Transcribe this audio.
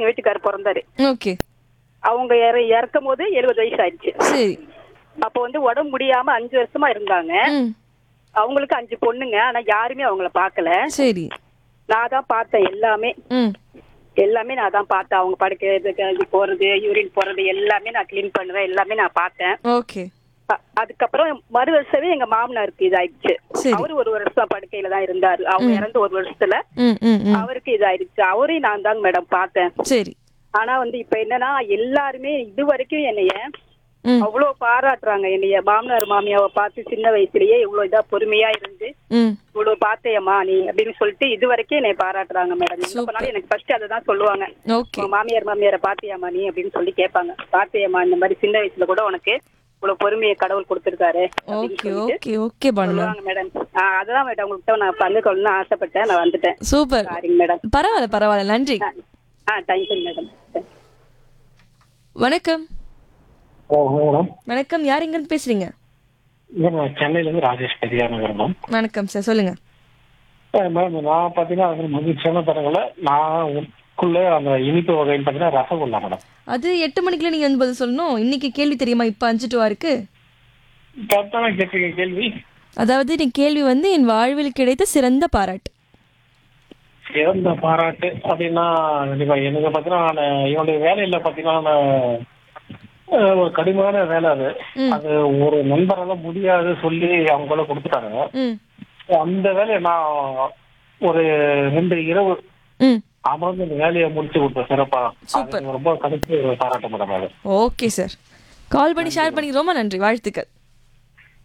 எங்க வீட்டுக்காரர் பிறந்தாரு ஓகே அவங்க இற- இறக்கும் போது எழுபது வயசு ஆயிடுச்சு சரி அப்போ வந்து உடம்பு முடியாம அஞ்சு வருஷமா இருந்தாங்க ம் அவங்களுக்கு அஞ்சு பொண்ணுங்க ஆனா யாருமே அவங்கள பார்க்கல சரி நான் தான் பார்த்தேன் எல்லாமே ம் எல்லாமே நான் தான் பார்த்தேன் அவங்க படுக்கிறது கிளம்பி போறது யூரின் போறது எல்லாமே நான் க்ளீன் பண்ணுவேன் எல்லாமே நான் பார்த்தேன் ஓகே அ- அதுக்கப்புறம் மறு வருஷமே எங்க மாமனாருக்கு இதாயிடுச்சு சரி. அவரு ஒரு வருஷம் படுக்கையில தான் இருந்தாரு அவங்க இறந்து ஒரு வருஷத்துல ம் ம் ம் அவருக்கு இதாயிடுச்சு அவரையும் நான் தாங்க மேடம் பார்த்தேன் சரி ஆனா வந்து இப்ப என்னன்னா எல்லாருமே இது வரைக்கும் என்னைய ம் அவ்வளவு பாராட்டுறாங்க என்னைய மாமனார் மாமியாவை பார்த்து சின்ன வயசுலயே இவ்வளவு இதா பொறுமையா இருந்து ம் இவ்வளவு பார்த்தேயம்மா நீ அப்படின்னு சொல்லிட்டு இது வரைக்கும் என்னை பாராட்டுறாங்க மேடம் எங்க Super. போனாலும் எனக்கு ஃபர்ஸ்ட் அதை தான் சொல்லுவாங்க ஓகே உங்க மாமியார் மாமியாரை பாத்தியாமா நீ அப்படின்னு சொல்லி கேட்பாங்க பாத்தியாமா இந்த மாதிரி சின்ன வயசுல கூட உனக்கு இவ்வளவு பொறுமையை கடவுள் கொடுத்திருக்காரு அப்படின்னு ஓகே சொல்லிட்டு ஓகே ஓகே பானுமா சொல்லுவாங்க மேடம் அதான் மேடம் உங்கள்கிட்ட நான் பங்கு கொள்ளணும்னு ஆசைப்பட்டேன் நான் வந்துட்டேன் சூப்பர் சாரிங்க மேடம் பரவாயில்ல பரவாயில்ல நன்றி ஆ தேங்க்யூ மேடம் வணக்கம் ஓ மேடம் வணக்கம் யார் இருந்து பேசுறீங்க நான் சென்னையிலேருந்து ராஜேஷ் பெரியார் நகர் மேம் வணக்கம் சார் சொல்லுங்க மேம் நான் பார்த்தீங்கன்னா அது மகிழ்ச்சியான தரங்களை நான் உட்குள்ள அந்த இனிப்பு வகைன்னு பார்த்தீங்கன்னா ரசகுல்லா மேடம் அது எட்டு மணிக்குள்ள நீங்க வந்து பதில் சொல்லணும் இன்னைக்கு கேள்வி தெரியுமா இப்ப அஞ்சு டு ஆறுக்கு கரெக்டான கேட்டீங்க கேள்வி அதாவது நீ கேள்வி வந்து என் வாழ்வில் கிடைத்த சிறந்த பாராட்டு சிறந்த பாராட்டு அப்படின்னா கண்டிப்பா எனக்கு பார்த்தீங்கன்னா நான் என்னுடைய வேலையில பார்த்தீங்கன்னா நான், அஹ், ஒரு கடுமையான வேலை அது ம். அது ஒரு நண்பரால முடியாது சொல்லி அவங்கள கொடுத்துட்டாங்க ம் அந்த வேலையை நான் ஒரு ரெண்டு இரவு ம் அமர்ந்து இந்த வேலையை முடிச்சு கொடுத்தேன் சிறப்பா Super. அது ரொம்ப கடைசி ஒரு பாராட்டு மேடம் அது ஓகே சார் கால் பண்ணி ஷேர் பண்ணி ரொம்ப நன்றி வாழ்த்துக்கள்